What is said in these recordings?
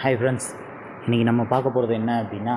hi friends இன்றைக்கி நம்ம பார்க்க போகிறது என்ன அப்படின்னா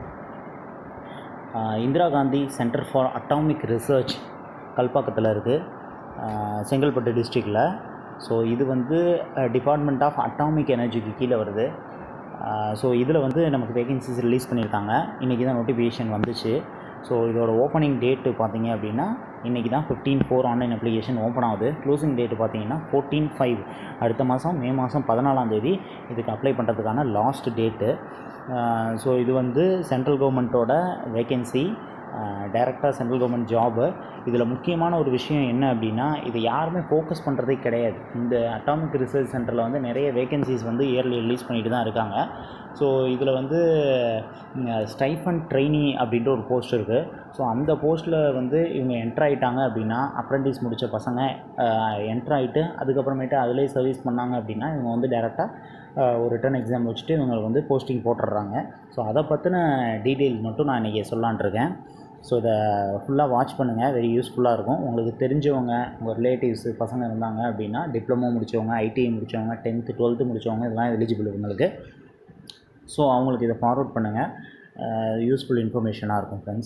ஆஹ் Indira Gandhi centre for atomic research கல்பாக்கத்தில் இருக்குது செங்கல்பட்டு டிஸ்ட்ரிக்டில் ஸோ இது வந்து டிபார்ட்மெண்ட் ஆஃப் அட்டாமிக் எனர்ஜிக்கு கீழே வருது ஸோ இதில் வந்து நமக்கு வேகன்சிஸ் ரிலீஸ் பண்ணியிருக்காங்க இன்றைக்கி தான் நோட்டிஃபிகேஷன் வந்துச்சு ஸோ இதோட ஓப்பனிங் டேட்டு பார்த்தீங்க அப்படின்னா இன்றைக்கி தான் fifteen four online application open ஆகுது க்ளோசிங் டேட்டு பார்த்தீங்கன்னா ஃபோர்டீன் ஃபைவ் அடுத்த மாதம் மே மாதம் பதினாலாம் தேதி இதுக்கு அப்ளை பண்ணுறதுக்கான லாஸ்ட் டேட்டு ஸோ இது வந்து சென்ட்ரல் கவர்மெண்ட்டோட வேகன்சி டைரெக்டாக சென்ட்ரல் கவர்மெண்ட் ஜாபு இதில் முக்கியமான ஒரு விஷயம் என்ன அப்படின்னா இது யாருமே ஃபோக்கஸ் பண்ணுறதே கிடையாது இந்த அட்டாமிக் ரிசர்ச் சென்டரில் வந்து நிறைய வேகன்சிஸ் வந்து இயர்லி ரிலீஸ் பண்ணிட்டு தான் இருக்காங்க ஸோ இதில் வந்து ஸ்டைஃபன் ட்ரெயினி அப்படின்ற ஒரு போஸ்ட் இருக்குது ஸோ அந்த போஸ்ட்டில் வந்து இவங்க என்ட்ரு ஆகிட்டாங்க அப்படின்னா அப்ரெண்டிஸ் முடித்த பசங்க என்ட்ரு ஆகிட்டு அதுக்கப்புறமேட்டு அதிலே சர்வீஸ் பண்ணாங்க அப்படின்னா இவங்க வந்து டேரெக்டாக ஒரு ரிட்டன் எக்ஸாம் வச்சுட்டு இவங்களுக்கு வந்து போஸ்டிங் போட்டுடுறாங்க ஸோ அதை பற்றின டீட்டெயில் மட்டும் நான் இன்றைக்கி சொல்லான் இருக்கேன் ஸோ இதை ஃபுல்லாக வாட்ச் பண்ணுங்கள் வெரி யூஸ்ஃபுல்லாக இருக்கும் உங்களுக்கு தெரிஞ்சவங்க உங்கள் ரிலேட்டிவ்ஸு பசங்க இருந்தாங்க அப்படின்னா டிப்ளமோ முடித்தவங்க ஐடிஐ முடித்தவங்க டென்த்து டுவெல்த்து முடித்தவங்க இதெல்லாம் எலிஜிபிள் இவங்களுக்கு ஸோ அவங்களுக்கு இதை ஃபார்வர்ட் பண்ணுங்கள் யூஸ்ஃபுல் இன்ஃபர்மேஷனாக இருக்கும் ஃப்ரெண்ட்ஸ்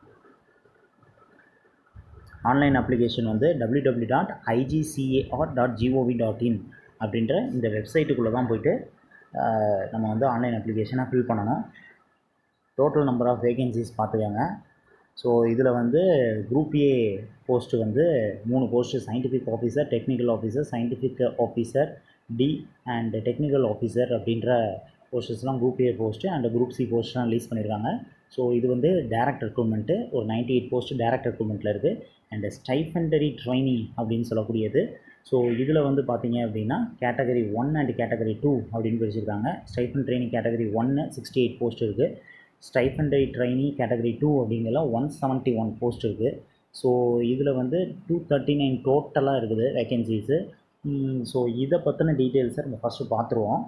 ஆன்லைன் அப்ளிகேஷன் வந்து W W dot IGCAR dot GOV dot in அப்படின்ற இந்த வெப்சைட்டுக்குள்ளே தான் போயிட்டு நம்ம வந்து ஆன்லைன் அப்ளிகேஷனை ஃபில் பண்ணணும் டோட்டல் நம்பர் ஆஃப் வேகன்சிஸ் பார்த்துக்கோங்க ஸோ இதில் வந்து குரூப் ஏ போஸ்ட்டு வந்து மூணு post scientific officer technical officer scientific officer D and technical officer அப்படின்ற போஸ்டர்ஸ்லாம் group A post and group C போஸ்ட்லாம் ரிலீஸ் பண்ணியிருக்காங்க ஸோ இது வந்து டேரக்ட் ரெக்ரூட்மெண்ட்டு ஒரு நைன்ட்டி எயிட் போஸ்ட்டு டேரக்ட் ரெக்ரூட்மெண்ட்டில் இருக்குது அண்ட் ஸ்டைஃபண்டரி ட்ரைனிங் அப்படின்னு சொல்லக்கூடியது ஸோ இதில் வந்து பார்த்தீங்க அப்படின்னா category one and category two அப்படின்னு பிரிச்சிருக்காங்க ஸ்டைஃபன் ட்ரைனிங் கேட்டகரி ஒன்று சிக்ஸ்டி எயிட் போஸ்ட் இருக்குது ஸ்டைஃபண்டரி ட்ரைனி கேட்டகரி டூ அப்படிங்கிற ஒன் செவன்ட்டி ஒன் போஸ்ட் இருக்குது ஸோ இதில் வந்து டூ தேர்ட்டி நைன் டோட்டலாக இருக்குது வேக்கன்சிஸு ஸோ இதை பற்றின டீட்டெயில்ஸை நம்ம ஃபஸ்ட்டு பார்த்துருவோம்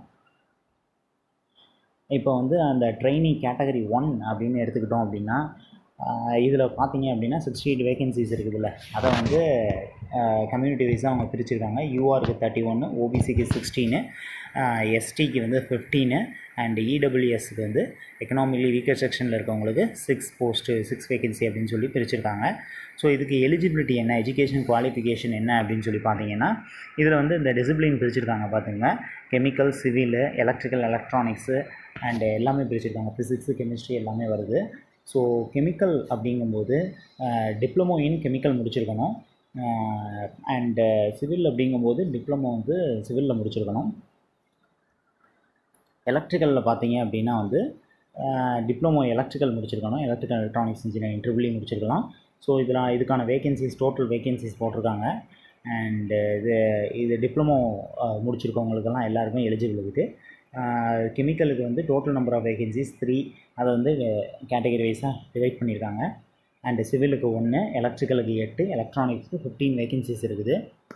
இப்போ வந்து அந்த ட்ரைனி கேட்டகரி ஒன் அப்படின்னு எடுத்துக்கிட்டோம் அப்படின்னா இதில் பார்த்தீங்க அப்படின்னா சிக்ஸ்டி எயிட் வேகன்சிஸ் இருக்குதுல்ல அதை வந்து கம்யூனிட்டி வைஸாக அவங்க பிரிச்சிருக்காங்க யூஆருக்கு தேர்ட்டி ஒன்று ஓபிசிக்கு சிக்ஸ்டீனு எஸ்டிக்கு வந்து ஃபிஃப்டீனு அண்ட் இடபிள்யூஎஸ்க்கு வந்து எக்கனாமிக்கலி வீக்கர் செக்ஷனில் இருக்கவங்களுக்கு சிக்ஸ் போஸ்ட்டு சிக்ஸ் வேகன்சி அப்படின்னு சொல்லி பிரிச்சிருக்காங்க ஸோ இதுக்கு எலிஜிபிலிட்டி என்ன எஜுகேஷன் குவாலிஃபிகேஷன் என்ன அப்படின்னு சொல்லி பார்த்தீங்கன்னா இதில் வந்து இந்த டிசிப்ளின் பிரிச்சிருக்காங்க பார்த்துங்க chemical civil electrical electronics and எல்லாமே பிரிச்சிருக்காங்க ஃபிசிக்ஸு கெமிஸ்ட்ரி எல்லாமே வருது ஸோ கெமிக்கல் அப்படிங்கும்போது டிப்ளமோ இன் கெமிக்கல் முடிச்சிருக்கணும் அண்டு சிவில் அப்படிங்கும்போது டிப்ளமோ வந்து சிவிலில் முடிச்சிருக்கணும் எலக்ட்ரிக்கலில் பார்த்தீங்க அப்படின்னா வந்து டிப்ளமோ எலக்ட்ரிக்கல் முடிச்சிருக்கணும் எலக்ட்ரிக்கல் எலக்ட்ரானிக்ஸ் இன்ஜினியரிங் ட்ரிபிளி முடிச்சிருக்கலாம் ஸோ இதில் இதுக்கான வேகன்சிஸ் டோட்டல் வேகன்சிஸ் போட்டிருக்காங்க அண்டு இது இது டிப்ளமோ முடிச்சிருக்கவங்களுக்கெல்லாம் எல்லாருமே எலிஜிபிள் இருக்குது கெமிக்கலுக்கு வந்து total number of vacancies three அதை வந்து கேட்டகரி வைஸாக டிவைட் பண்ணியிருக்காங்க அண்டு சிவிலுக்கு ஒன்று எலக்ட்ரிக்கலுக்கு எட்டு எலக்ட்ரானிக்ஸுக்கு ஃபிஃப்டீன் வேகன்சிஸ் இருக்குது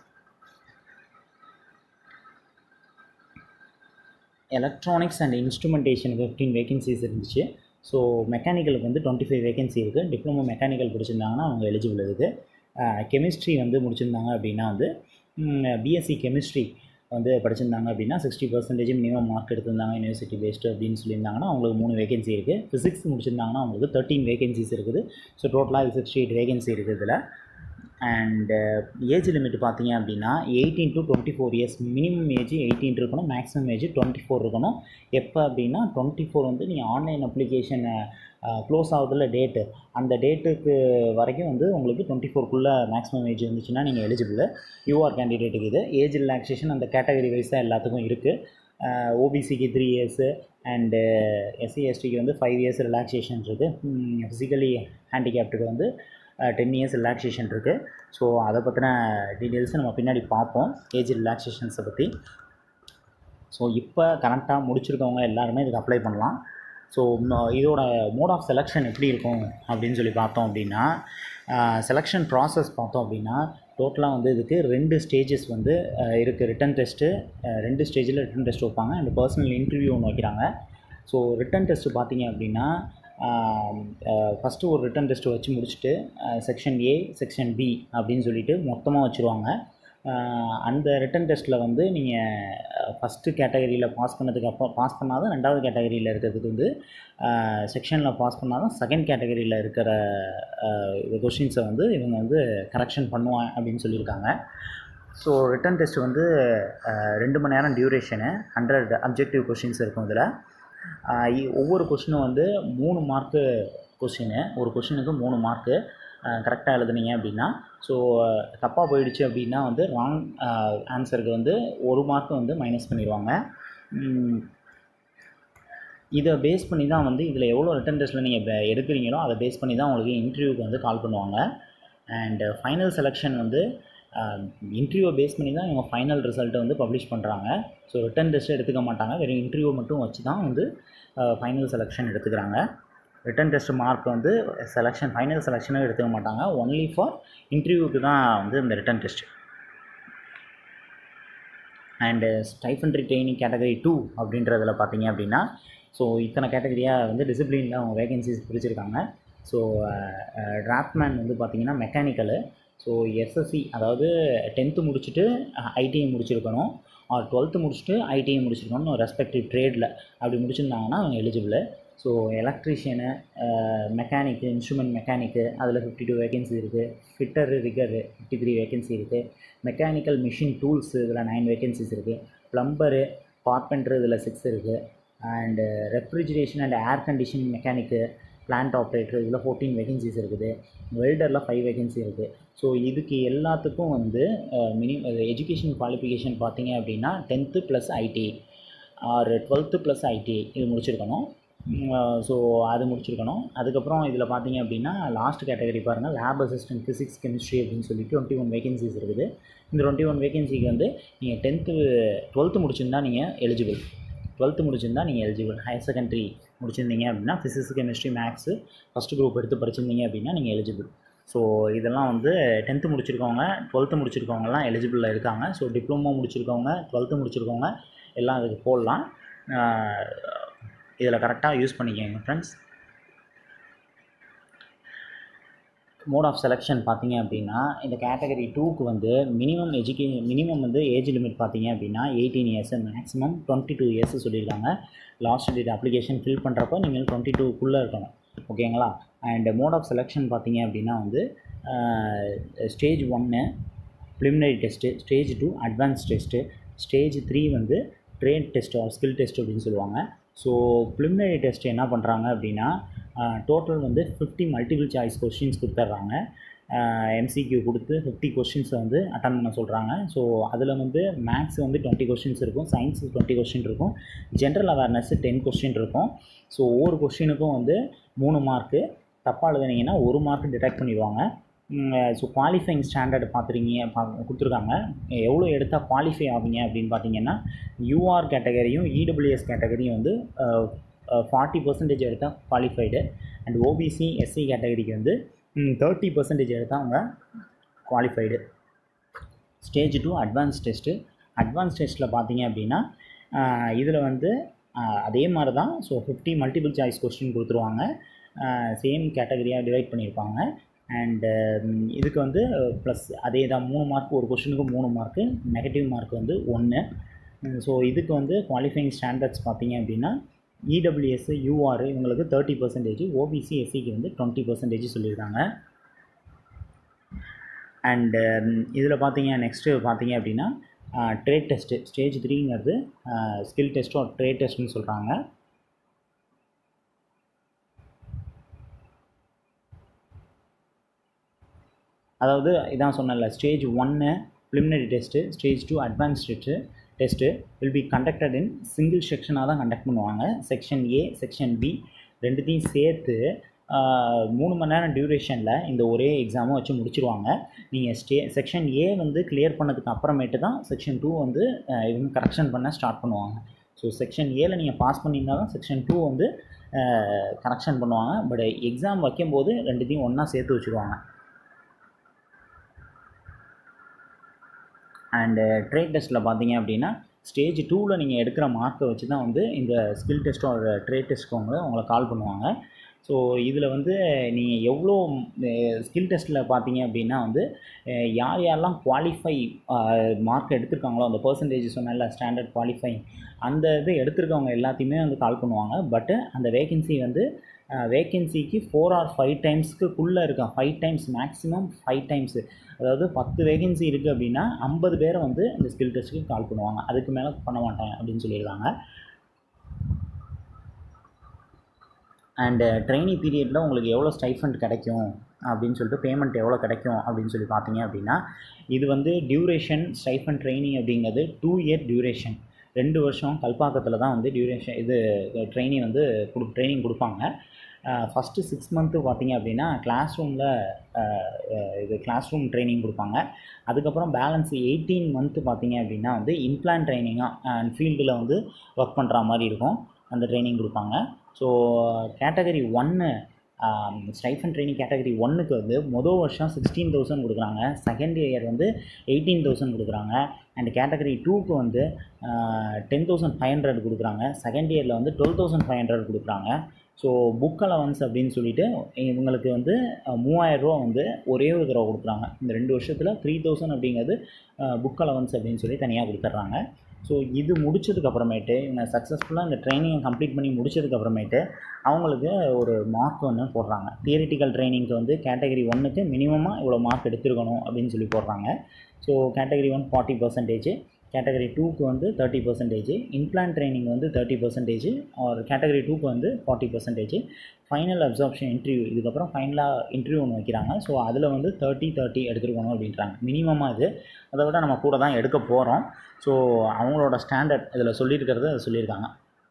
எலக்ட்ரானிக்ஸ் அண்ட் இன்ஸ்ட்ருமெண்டேஷனுக்கு ஃபிஃப்டீன் வேகன்சிஸ் இருந்துச்சு ஸோ மெக்கானிக்கலுக்கு வந்து டுவெண்ட்டி ஃபைவ் வேகன்சி இருக்குது டிப்ளமோ மெக்கானிக்கல் படிச்சிருந்தாங்கன்னா அவங்க எலிஜிபிள் இருக்குது கெமிஸ்ட்ரி வந்து முடிச்சிருந்தாங்க அப்படின்னா வந்து பிஎஸ்சி கெமிஸ்ட்ரி வந்து படிச்சிருந்தாங்க அப்படின்னா சிக்ஸ்டி பர்சன்டேஜ் மினிமம் மார்க் எடுத்திருந்தாங்க யூனிவர்சிட்டி பேஸ்டு அப்படின்னு சொல்லியிருந்தாங்கன்னா அவங்களுக்கு மூணு வேகன்சி இருக்குது ஃபிசிக்ஸ் முடிச்சிருந்தாங்கன்னா அவங்களுக்கு தேர்ட்டின் வேகன்சிஸ் இருக்குது ஸோ டோட்டலாக இது சிக்ஸ்டி எயிட் வேகன்சி இருக்குது இதில் அண்டு ஏஜ் லிமிட் பார்த்தீங்க அப்படின்னா eighteen to twenty four years minimum age eighteen இருக்கணும் மேக்ஸிமம் ஏஜ் டுவெண்ட்டி ஃபோர் இருக்கணும் எப்போ அப்படின்னா டுவெண்ட்டி ஃபோர் வந்து நீங்கள் ஆன்லைன் அப்ளிகேஷன் க்ளோஸ் ஆகுதுல டேட்டு அந்த டேட்டுக்கு வரைக்கும் வந்து உங்களுக்கு டுவெண்ட்டி ஃபோர்க்குள்ளே மேக்ஸிமம் ஏஜ் இருந்துச்சுன்னா நீங்கள் எலிஜிபிள் யூஆர் கேண்டிடேட்டுக்கு இது ஏஜ் ரிலாக்ஸேஷன் அந்த கேட்டகரி வைஸாக எல்லாத்துக்கும் இருக்குது ஓபிசிக்கு த்ரீ இயர்ஸு அண்டு எஸ்சி எஸ்டிக்கு வந்து ஃபைவ் இயர்ஸ் ரிலாக்ஸேஷன் இருக்குது ஃபிசிக்கலி ஹேண்டிகேப்டுக்கு வந்து டென் இயர்ஸ் ரிலாக்ஸேஷன் இருக்குது ஸோ அதை பற்றின டீட்டெயில்ஸை நம்ம பின்னாடி பார்ப்போம் ஏஜ் ரிலாக்ஸேஷன்ஸை பற்றி ஸோ இப்போ கரெக்டாக முடிச்சிருக்கவங்க எல்லாருமே இதுக்கு அப்ளை பண்ணலாம் ஸோ இதோட மோட் ஆஃப் செலெக்ஷன் எப்படி இருக்கும் அப்படின்னு சொல்லி பார்த்தோம் அப்படின்னா செலெக்ஷன் ப்ராசஸ் பார்த்தோம் அப்படின்னா டோட்டலாக வந்து இதுக்கு ரெண்டு ஸ்டேஜஸ் வந்து இருக்குது ரிட்டன் டெஸ்ட்டு ரெண்டு ஸ்டேஜில் ரிட்டன் டெஸ்ட் வைப்பாங்க அண்ட் பர்சனல் இன்டர்வியூ ஒன்று வைக்கிறாங்க ஸோ ரிட்டன் டெஸ்ட்டு பார்த்தீங்க அப்படின்னா ஃபஸ்ட்டு ஒரு ரிட்டன் டெஸ்ட்டு வச்சு முடிச்சுட்டு செக்ஷன் ஏ செக்ஷன் பி அப்படின்னு சொல்லிட்டு மொத்தமாக வச்சுருவாங்க அந்த ரிட்டன் டெஸ்ட்டில் வந்து நீங்கள் ஃபஸ்ட்டு கேட்டகரியில் பாஸ் பண்ணதுக்கு அப்புறம் பாஸ் பண்ணாதான் ரெண்டாவது கேட்டகரியில் இருக்கிறதுக்கு வந்து செக்ஷனில் பாஸ் பண்ணாதான் செகண்ட் கேட்டகரியில் இருக்கிற கொஷின்ஸை வந்து இவங்க வந்து கரெக்ஷன் பண்ணுவாங்க அப்படின்னு சொல்லியிருக்காங்க ஸோ ரிட்டன் டெஸ்ட் வந்து ரெண்டு மணி நேரம் டியூரேஷனு ஹண்ட்ரட் அப்ஜெக்டிவ் கொஷின்ஸ் இருக்கும் இதில் ஒவ்வொரு கொஷினும் வந்து மூணு மார்க்கு கொஷினு ஒரு கொஷினுக்கு மூணு மார்க்கு கரெக்டாக எழுதுனீங்க அப்படின்னா ஸோ தப்பாக போயிடுச்சு அப்படின்னா வந்து ராங் ஆன்சருக்கு வந்து ஒரு மார்க்கு வந்து மைனஸ் பண்ணிடுவாங்க இதை பேஸ் பண்ணி தான் வந்து இதில் எவ்வளோ ரிட்டன் டெஸ்ட்டில் நீங்கள் எடுக்கிறீங்களோ அதை பேஸ் பண்ணி தான் உங்களுக்கு இன்டர்வியூக்கு வந்து கால் பண்ணுவாங்க அண்டு ஃபைனல் செலெக்ஷன் வந்து இன்டர்வியூவை பேஸ் பண்ணி தான் இவங்க ஃபைனல் ரிசல்ட்டை வந்து பப்ளிஷ் பண்ணுறாங்க ஸோ ரிட்டன் டெஸ்ட் எடுத்துக்க மாட்டாங்க வெறும் இன்டர்வியூ மட்டும் வச்சு தான் வந்து ஃபைனல் செலெக்ஷன் எடுத்துக்கிறாங்க ரிட்டன் டெஸ்ட் மார்க் வந்து செலெக்ஷன் ஃபைனல் செலெக்ஷனும் எடுத்துக்க மாட்டாங்க ஒன்லி ஃபார் இன்டர்வியூக்கு தான் வந்து இந்த written test and stipendiary training category two அப்படின்றதில் பார்த்தீங்க அப்படின்னா ஸோ இத்தனை கேட்டகரியாக வந்து டிசிப்ளினில் அவங்க வேகன்சிஸ் பிரிச்சிருக்காங்க ஸோ டிராஃப்ட்மேன் வந்து பார்த்திங்கன்னா மெக்கானிக்கலு ஸோ எஸ்எஸ்சி அதாவது டென்த்து முடிச்சுட்டு ஐடிஐ முடிச்சிருக்கணும் ஆர் டுவெல்த்து முடிச்சுட்டு ஐடிஐ முடிச்சிருக்கணும் ரெஸ்பெக்டிவ் ட்ரேடில் அப்படி முடிச்சிருந்தாங்கன்னா அவங்க eligible so electrician mechanic instrument mechanic அதில் ஃபிஃப்டி டூ வேகன்சி இருக்குது fitter rigger fifty three vacancy இருக்குது மெக்கானிக்கல் மிஷின் டூல்ஸு இதில் நைன் வேகன்சிஸ் இருக்குது ப்ளம்பரு கார்பெண்டர் இதில் சிக்ஸ் இருக்குது and refrigeration and air condition mechanic plant operator இதில் ஃபோர்டீன் வேகன்சிஸ் இருக்குது வெல்டரில் ஃபைவ் வேகன்சி இருக்குது ஸோ இதுக்கு எல்லாத்துக்கும் வந்து மினி எஜுகேஷன் குவாலிஃபிகேஷன் பார்த்தீங்க அப்படின்னா tenth plus IT or twelfth plus IT இது முடிச்சிருக்கணும் ஸோ அது முடிச்சிருக்கணும் அதுக்கப்புறம் இதில் பார்த்தீங்க அப்படின்னா லாஸ்ட் கேட்டகரி பாருங்கள் லேப் அசிஸ்டன்ட் ஃபிசிக்ஸ் கெமிஸ்ட்ரி அப்படின்னு சொல்லி டுவெண்ட்டி ஒன் வேகன்சிஸ் இருக்குது இந்த டுவெண்ட்டி ஒன் வேகன்சிக்கு வந்து நீங்கள் டென்த்து டுவெல்த்து முடிச்சிருந்தா நீங்கள் எலிஜிபிள் டுவெல்த்து முடிச்சிருந்தா நீங்கள் எலிஜிபிள் ஹையர் செகண்டரி முடிச்சிருந்தீங்க அப்படின்னா physics chemistry maths first group எடுத்து படிச்சிருந்தீங்க அப்படின்னா நீங்கள் எலிஜிபிள் ஸோ இதெல்லாம் வந்து டென்த்து முடிச்சிருக்கவங்க டுவெல்த்து முடிச்சிருக்கவங்கலாம் எலிஜிபிளில் இருக்காங்க ஸோ டிப்ளமோ முடிச்சிருக்கவங்க டுவெல்த்து முடிச்சிருக்கவங்க எல்லாம் அதுக்கு போடலாம் இதில் கரெக்டாக யூஸ் பண்ணிக்கோங்க ஃப்ரெண்ட்ஸ் மோட் ஆஃப் செலெக்ஷன் பார்த்தீங்க அப்படின்னா இந்த கேட்டகரி டூக்கு வந்து மினிமம் எஜுகே மினிமம் வந்து ஏஜ் லிமிட் பார்த்தீங்க அப்படின்னா eighteen years maximum twenty two years சொல்லியிருக்காங்க லாஸ்ட் டேட் அப்ளிகேஷன் ஃபில் பண்ணுறப்போ நீங்கள் டுவெண்ட்டி டூக்குள்ளே இருக்கணும் ஓகேங்களா அண்ட் மோட் ஆஃப் செலெக்ஷன் பார்த்தீங்க அப்படின்னா வந்து ஸ்டேஜ் ஒன்று preliminary test stage two advance test stage three வந்து trade test or skill test அப்படின்னு சொல்லுவாங்க ஸோ ப்ரிலிமினரி டெஸ்ட் என்ன பண்ணுறாங்க அப்படின்னா டோட்டல் வந்து ஃபிஃப்டி மல்டிபிள் சாய்ஸ் கொஸ்டின்ஸ் கொடுத்துட்றாங்க எம்சிக்யூ கொடுத்து ஃபிஃப்டி கொஷின்ஸை வந்து அட்டன் பண்ண சொல்கிறாங்க ஸோ அதில் வந்து மேக்ஸ் வந்து டுவெண்ட்டி கொஷின்ஸ் இருக்கும் சயின்ஸ் டுவெண்ட்டி கொஷின் இருக்கும் ஜென்ரல் அவேர்னஸ் டென் கொஷின் இருக்கும் ஸோ ஒவ்வொரு கொஷினுக்கும் வந்து மூணு மார்க்கு தப்பாக எழுதுனீங்கன்னா ஒரு மார்க் டிடெக்ட் பண்ணிடுவாங்க ஸோ குவாலிஃபைங் ஸ்டாண்டர்ட் பார்த்துருங்க பா கொடுத்துருக்காங்க எவ்வளோ எடுத்தால் குவாலிஃபை ஆவீங்க அப்படின்னு பார்த்தீங்கன்னா யூஆர் கேட்டகரியும் இடபிள்யூஎஸ் கேட்டகரியும் வந்து ஃபார்ட்டி பர்சன்டேஜ் எடுத்தால் குவாலிஃபைடு அண்ட் ஓபிசி எஸ்சி கேட்டகரிக்கு வந்து தேர்ட்டி பர்சன்டேஜ் எடுத்தால் அவங்க qualified stage two advance test advance டெஸ்ட்டில் பார்த்தீங்க அப்படின்னா இதில் வந்து அதே மாதிரி தான் so fifty multiple choice question கொடுத்துருவாங்க சேம் கேட்டகரியாக டிவைட் பண்ணியிருப்பாங்க அண்டு இதுக்கு வந்து ப்ளஸ் அதே தான் மூணு மார்க் ஒரு கொஷினுக்கு மூணு மார்க்கு நெகட்டிவ் மார்க் வந்து ஒன்று ஸோ இதுக்கு வந்து குவாலிஃபைங் ஸ்டாண்டர்ட்ஸ் பார்த்தீங்க அப்படின்னா இடபிள்யூஎஸ் யூஆர் இவங்களுக்கு தேர்ட்டி பர்சன்டேஜ் ஓபிசி எஸ்சிக்கு வந்து டுவெண்ட்டி பர்சன்டேஜ் சொல்லியிருக்காங்க அண்டு இதில் பார்த்தீங்க நெக்ஸ்ட்டு பார்த்தீங்க அப்படின்னா ட்ரேட் டெஸ்ட்டு ஸ்டேஜ் த்ரீங்கிறது ஸ்கில் டெஸ்ட்டோ ட்ரேட் டெஸ்ட்டுன்னு சொல்கிறாங்க அதாவது இதான் சொன்னல ஸ்டேஜ் ஒன்று preliminary test stage two advance test test will be conducted in single செக்ஷனாக தான் கண்டக்ட் பண்ணுவாங்க செக்ஷன் ஏ செக்ஷன் பி ரெண்டுத்தையும் சேர்த்து மூணு மணி நேரம் டியூரேஷனில் இந்த ஒரே எக்ஸாமும் வச்சு முடிச்சிருவாங்க நீங்கள் ஸ்டே செக்ஷன் ஏ வந்து கிளியர் பண்ணதுக்கு அப்புறமேட்டு தான் செக்ஷன் டூ வந்து இவங்க கரெக்ஷன் பண்ண ஸ்டார்ட் பண்ணுவாங்க ஸோ செக்ஷன் ஏல நீங்கள் பாஸ் பண்ணியிருந்தால் தான் செக்ஷன் டூ வந்து கரெக்ஷன் பண்ணுவாங்க பட் எக்ஸாம் வைக்கும்போது ரெண்டுத்தையும் ஒன்றா சேர்த்து வச்சுருவாங்க அண்டு ட்ரேட் டெஸ்ட்டில் பார்த்தீங்க அப்படின்னா ஸ்டேஜ் டூவில் நீங்கள் எடுக்கிற மார்க்கை வச்சு தான் வந்து இந்த ஸ்கில் டெஸ்ட்டோ ட்ரேட் டெஸ்ட்டோ வந்து உங்களை கால் பண்ணுவாங்க ஸோ இதில் வந்து நீங்கள் எவ்வளோ ஸ்கில் டெஸ்ட்டில் பார்த்தீங்க அப்படின்னா வந்து அஹ், யார் யாரெல்லாம் குவாலிஃபை மார்க் எடுத்திருக்காங்களோ அந்த பர்சன்டேஜ் சொன்னல ஸ்டாண்டர்ட் குவாலிஃபை அந்த இது எடுத்திருக்கவங்க எல்லாத்தையுமே வந்து கால் பண்ணுவாங்க பட்டு அந்த வேகன்சி வந்து வேகன்சிக்கு ஃபோர் ஆர் ஃபைவ் டைம்ஸ்க்குள்ளே இருக்கா five times maximum five times அதாவது பத்து வேகன்சி இருக்குது அப்படின்னா ஐம்பது பேரை வந்து இந்த ஸ்கில் டெஸ்ட்டுக்கு கால் பண்ணுவாங்க அதுக்கு மேலே பண்ண மாட்டாங்க அப்படின்னு சொல்லியிருக்காங்க அண்டு ட்ரைனிங் பீரியடில் உங்களுக்கு எவ்வளோ ஸ்டைஃபண்ட் கிடைக்கும் அப்படின்னு சொல்லிட்டு பேமெண்ட் எவ்வளோ கிடைக்கும் அப்படின்னு சொல்லி பார்த்தீங்க அப்படின்னா இது வந்து டியூரேஷன் ஸ்டைஃபண்ட் ட்ரைனிங் அப்படிங்கிறது டூ இயர் டியூரேஷன் ரெண்டு வருஷம் கல்பாக்கத்தில் தான் வந்து டியூரேஷன் இது ட்ரைனிங் வந்து கொடு ட்ரைனிங் கொடுப்பாங்க ஃபஸ்ட்டு சிக்ஸ் மந்த்து பார்த்தீங்க அப்படின்னா கிளாஸ் ரூமில் இது கிளாஸ் ரூம் ட்ரைனிங் கொடுப்பாங்க அதுக்கப்புறம் பேலன்ஸ் எயிட்டீன் மந்த்து பார்த்தீங்க அப்படின்னா வந்து இம்ப்ளான் ட்ரைனிங்காக அண்ட் ஃபீல்டில் வந்து ஒர்க் பண்ணுற மாதிரி இருக்கும் அந்த ட்ரைனிங் கொடுப்பாங்க ஸோ கேட்டகரி ஒன்று ஸ்டைஃபன் ட்ரைனிங் கேட்டகரி ஒன்றுக்கு வந்து மொதல் வருஷம் சிக்ஸ்டீன் தௌசண்ட் கொடுக்குறாங்க செகண்ட் இயர் வந்து எயிட்டீன் தௌசண்ட் கொடுக்குறாங்க அண்ட் கேட்டகரி டூக்கு வந்து டென் தௌசண்ட் ஃபைவ் ஹண்ட்ரட் கொடுக்குறாங்க செகண்ட் இயரில் வந்து டுவெல் தௌசண்ட் ஃபைவ் ஹண்ட்ரட் கொடுக்குறாங்க ஸோ புக் அலவன்ஸ் அப்படின்னு சொல்லிட்டு இவங்களுக்கு வந்து மூவாயிரரூவா வந்து ஒரே ஒரு தடவை கொடுக்குறாங்க இந்த ரெண்டு வருஷத்தில் த்ரீ தௌசண்ட் அப்படிங்கிறது புக் அலவன்ஸ் அப்படின்னு சொல்லி தனியாக கொடுத்துட்றாங்க ஸோ இது முடிச்சதுக்கப்புறமேட்டு இவங்க சக்ஸஸ்ஃபுல்லாக இந்த ட்ரைனிங்கை கம்ப்ளீட் பண்ணி முடிச்சதுக்கப்புறமேட்டு அவங்களுக்கு ஒரு மார்க் ஒன்று போடுறாங்க தியரிட்டிக்கல் ட்ரைனிங்க்கு வந்து கேட்டகரி ஒன்றுக்கு மினிமமாக இவ்வளோ மார்க் எடுத்துருக்கணும் அப்படின்னு சொல்லி போடுறாங்க so category one forty percentage category டூக்கு வந்து தேர்ட்டி பர்சன்டேஜ் இன்பிளான் ட்ரைனிங் வந்து தேர்ட்டி பர்சன்டேஜ் ஒரு கேட்டகரி டூக்கு வந்து forty percentage final absorption interview இதுக்கப்புறம் ஃபைனலாக இன்டர்வியூ ஒன்று வைக்கிறாங்க ஸோ அதில் வந்து தேர்ட்டி தேர்ட்டி எடுத்துருக்கணும் அப்படின்றாங்க மினிமமாக இது அதை விட நம்ம கூட தான் எடுக்க போகிறோம் ஸோ அவங்களோட ஸ்டாண்டர்ட் இதில் சொல்லியிருக்கிறது அதை சொல்லியிருக்காங்க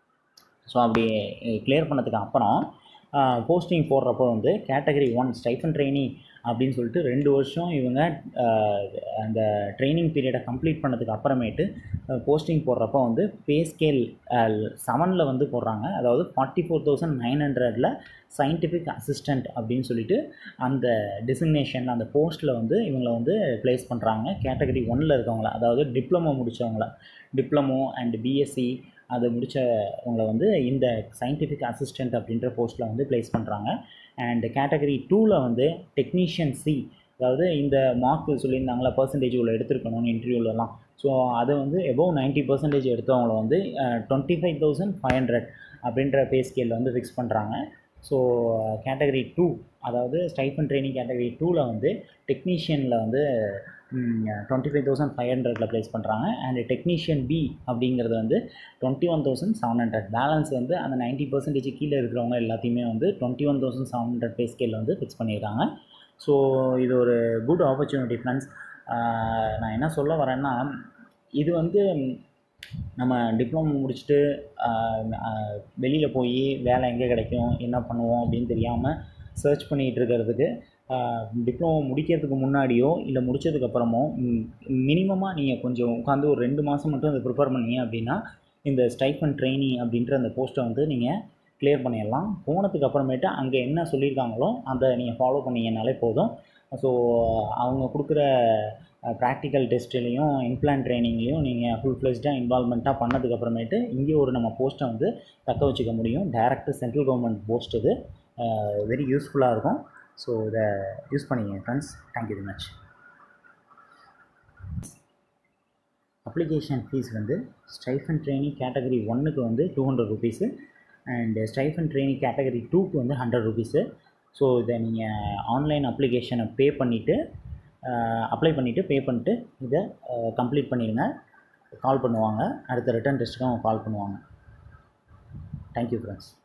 ஸோ அப்படி கிளியர் பண்ணதுக்கு அப்புறம் போஸ்டிங் போடுறப்போ வந்து கேட்டகரி ஒன் ஸ்டைஃபன் ட்ரைனிங் அப்படின்னு சொல்லிட்டு ரெண்டு வருஷம் இவங்க ஆஹ், அந்த ட்ரைனிங் பீரியடை கம்ப்ளீட் பண்ணதுக்கு அப்புறமேட்டு போஸ்டிங் போடுறப்போ வந்து பே ஸ்கேல் செவனில் வந்து போடுறாங்க அதாவது ஃபார்ட்டி ஃபோர் தௌசண்ட் நைன் ஹண்ட்ரடில் சயின்டிஃபிக் அசிஸ்டண்ட் அப்படின்னு சொல்லிட்டு அந்த டிசிக்னேஷன் அந்த போஸ்ட்டில் வந்து இவங்களை வந்து ப்ளேஸ் பண்ணுறாங்க கேட்டகரி ஒன்னில் இருக்கவங்கள அதாவது டிப்ளமோ முடித்தவங்கள டிப்ளமோ அண்ட் பிஎஸ்சி அது முடித்தவங்களை வந்து இந்த சயின்டிஃபிக் அசிஸ்டண்ட் அப்படின்ற போஸ்ட்டில் வந்து ப்ளேஸ் பண்ணுறாங்க அண்ட் கேட்டகரி டூவில் வந்து டெக்னீஷியன் சி அதாவது இந்த மார்க் சொல்லியிருந்தாங்களா பர்சன்டேஜ் இவ்வளோ எடுத்திருக்கணும்னு இன்டர்வியூலலாம் ஸோ அதை வந்து எபோவ் நைன்ட்டி பர்சன்டேஜ் எடுத்தவங்கள வந்து twenty five thousand five hundred அப்படின்ற பே ஸ்கேலில் வந்து ஃபிக்ஸ் பண்ணுறாங்க ஸோ கேட்டகரி டூ அதாவது ஸ்டைஃபன் ட்ரைனிங் கேட்டகரி டூவில் வந்து டெக்னீஷியனில் வந்து டுவெண்ட்டி ஃபைவ் தௌசண்ட் ஃபைவ் ஹண்ட்ரடில் ப்ளேஸ் பண்ணுறாங்க அண்ட் டெக்னீஷியன் பி அப்படிங்கிறது வந்து twenty one thousand seven hundred balance வந்து அந்த நைன்ட்டி பர்சன்டேஜ் கீழே இருக்கிறவங்க எல்லாத்தையுமே வந்து twenty one thousand seven hundred pay ஸ்கேலில் வந்து ஃபிக்ஸ் பண்ணியிருக்காங்க ஸோ இது ஒரு குட் ஆப்பர்ச்சுனிட்டி ஃப்ரெண்ட்ஸ் நான் என்ன சொல்ல வரேன்னா இது வந்து நம்ம டிப்ளமோ முடிச்சுட்டு வெளியில் போய் வேலை எங்கே கிடைக்கும் என்ன பண்ணுவோம் அப்படின்னு தெரியாமல் சர்ச் பண்ணிகிட்டு இருக்கிறதுக்கு டிப்ளமோ முடிக்கிறதுக்கு முன்னாடியோ இல்லை முடிச்சதுக்கப்புறமோ மினிமமாக நீங்கள் கொஞ்சம் உட்காந்து ஒரு ரெண்டு மாதம் மட்டும் அதை ப்ரிப்பேர் பண்ணீங்க அப்படின்னா இந்த ஸ்டைஃபன் ட்ரைனிங் அப்படின்ற அந்த போஸ்ட்டை வந்து நீங்கள் கிளியர் பண்ணிடலாம் போனதுக்கு அப்புறமேட்டு அங்கே என்ன சொல்லியிருக்காங்களோ அதை நீங்கள் ஃபாலோ பண்ணீங்கனாலே போதும் ஸோ அவங்க கொடுக்குற ப்ராக்டிக்கல் டெஸ்ட்லேயும் இம்ப்ளான் ட்ரைனிங்லேயும் நீங்கள் ஃபுல் ஃப்ளெஜ்டாக இன்வால்மெண்ட்டாக பண்ணதுக்கப்புறமேட்டு இங்கே ஒரு நம்ம போஸ்ட்டை வந்து தக்க வச்சுக்க முடியும் டேரக்ட் சென்ட்ரல் கவர்மெண்ட் போஸ்ட் இது வெரி யூஸ்ஃபுல்லாக இருக்கும் ஸோ இதை யூஸ் பண்ணிக்கங்க friends thank you very much application fees வந்து ஸ்டைஃபன் ட்ரைனிங் கேட்டகரி ஒன்றுக்கு வந்து two hundred rupees and stipend training category டூக்கு வந்து ஹண்ட்ரட் ருபீஸு ஸோ இதை நீங்கள் ஆன்லைன் அப்ளிகேஷனை பே பண்ணிவிட்டு அப்ளை பண்ணிவிட்டு பே பண்ணிட்டு இதை கம்ப்ளீட் பண்ணிடுங்க கால் பண்ணுவாங்க அடுத்த ரிட்டன் டெஸ்ட்டுக்கு அவங்க கால் பண்ணுவாங்க தேங்க்யூ ஃப்ரெண்ட்ஸ்